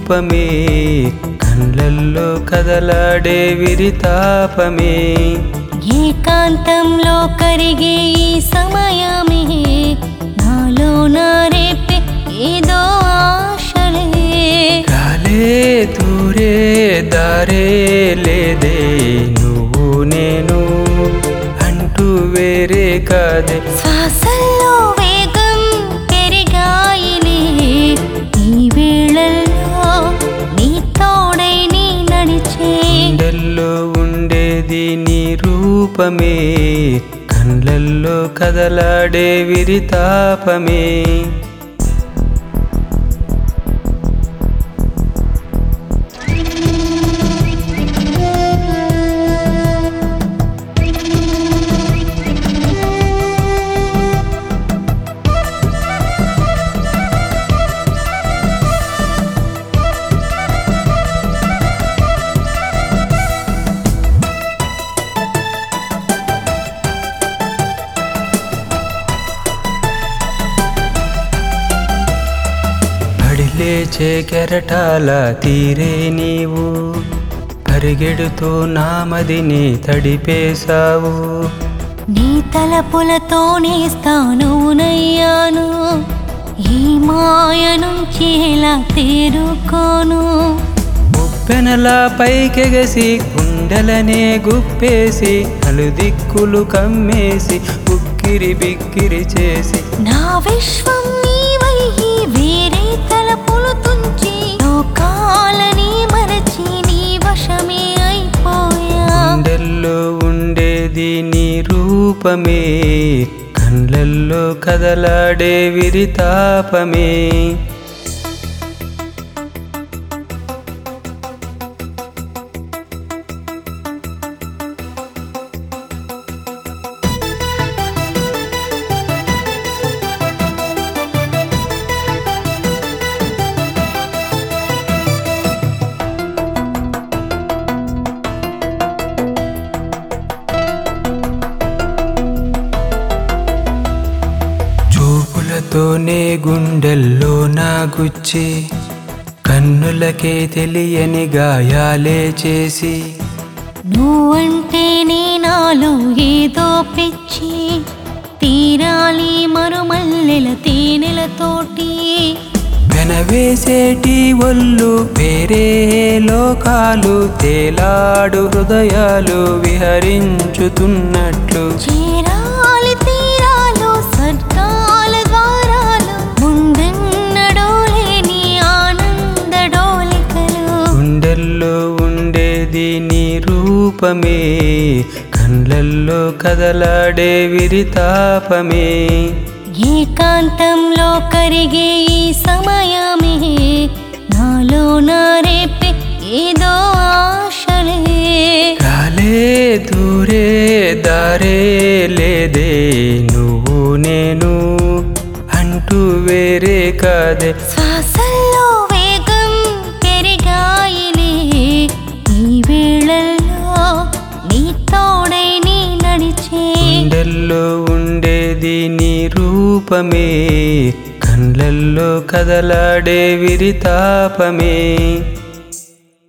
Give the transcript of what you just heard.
రూపమే కళ్ళల్లో కదలాడే విరితాపమే ఏకాంతంలో కరిగే ఈ సమయమే నాలో రేపే ఏదో ఆశలే గాలే దూరే దారే లేదే నువ్వు నేను అంటూ వేరే కాదే శ్వాసల్లో వేగం పెరిగాయిలే ఈ వేళల్లో నీ తోడై నీ నడిచే గుండెల్లో ఉండేది నీ రూపమే కళ్ళల్లో కదలాడే విరితాపమే పడిలేచే కెరటాల తీరే నీవు పరిగెడుతూ నామదిని తడిపేశావు నీ తలపులతోనే స్థానవునయ్యాను ఈ మాయ నుంచి ఎలా తేరుకోను ఉప్పెనలా పైకెగసి గుండెలనే గుప్పేసి నలుదిక్కులు కమ్మేసి ఉక్కిరి బిక్కిరి చేసి నా విశ్వం నీవై వేరే తలపులు తుంచి లోకాలని మరచి నీ వశమే అయిపోయా గుండెల్లో ఉండేది నీ రూపమే కళ్ళల్లో కదలాడే విరితాపమే చూపులతోనే గుండెల్లో నా గుచ్చి కన్నులకే తెలియని గాయాలే చేసి నువ్వంటే నే నాలో ఏదో పిచ్చి తీరాలి మరుమల్లెల తేనెలతోటి వెనవేసేటి ఒళ్ళు వేరే లోకాలు తేలాడు హృదయాలు విహరించుతున్నట్లు చేరాలి తీరాలు స్వర్గాల ద్వారాలు ముందెన్నడో లేని ఆనంద డోలికలు గుండెల్లో ఉండేది నీ రూపమే కళ్ళల్లో కదలాడే విరితాపమే ఏకాంతంలో కరిగే ఈ సమయమే నాలో రేపే ఏదో ఆశలే గాలే దూరే దారే లేదే నువ్వు నేను అంటూ వేరే కాదే శ్వాసల్లో వేగం పెరిగాయిలే ఈ వేళల్లో నీ తోడై నీ నడిచే గుండెల్లో ఉండేది నీ రూపమే కళ్ళల్లో కదలాడే విరితాపమే